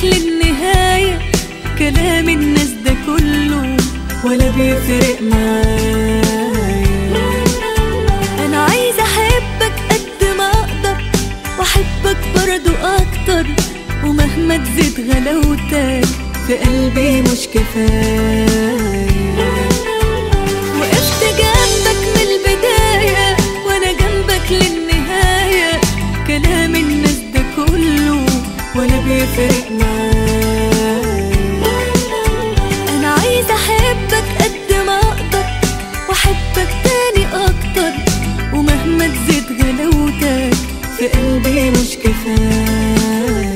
للنهاية كلام الناس ده كله ولا بيفرق معايا انا عايزة احبك قد ما اقدر واحبك برضو اكتر ومهما تزيد غلاوتك في قلبي مش كفاية وقفت جنبك من البداية وانا جنبك للنهاية كلام الناس ده كله ولا بيفرق معايا انا عايزة احبك قد ما اقدر واحبك تاني اكتر ومهما تزيد غلاوتك في قلبي مش كفاية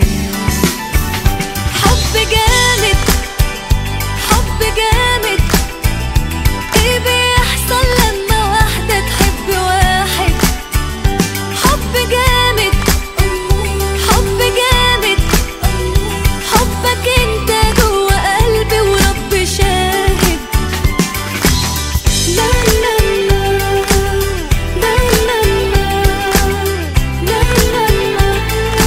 حب جامد حب جامد ايه بيحصل لما واحدة تحب واحد حب جامد حب جامد حبك انت جوا قلبي ورب شاهد لا لا لا لا لا لا لا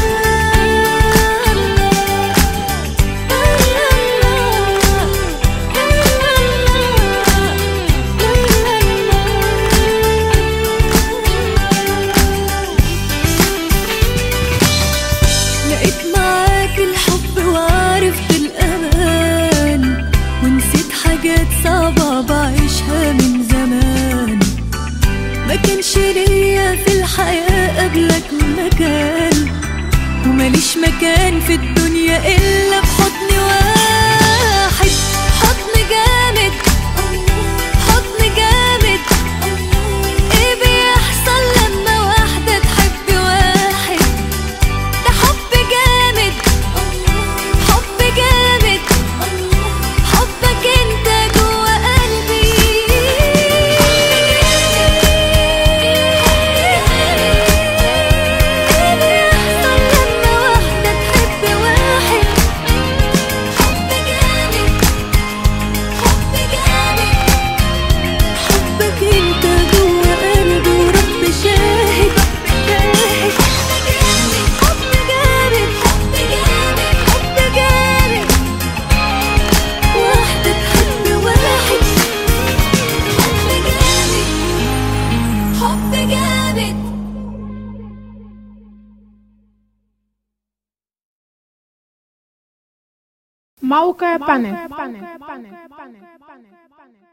لقيت معاك الحب وعرفت الأمان ونسيت حاجات صعبة بعيشها من زمان ما كانش ليا في الحياة قبلك مكان ومليش مكان في الدنيا إلا في حضن واحد حضن جامد حضن جامد ايه بيحصل لما واحدة تحب واحد ده حب جامد حب جامد حبك انت جوا قلبي ايه بيحصل لما واحدة تحب واحد حب جامد حب جامد حبك انت جوا قلبي ورب شاهد شاهد حب جامد حب جامد حب جامد واحدة تحب واحد حب جامد حب جامد موقع بانل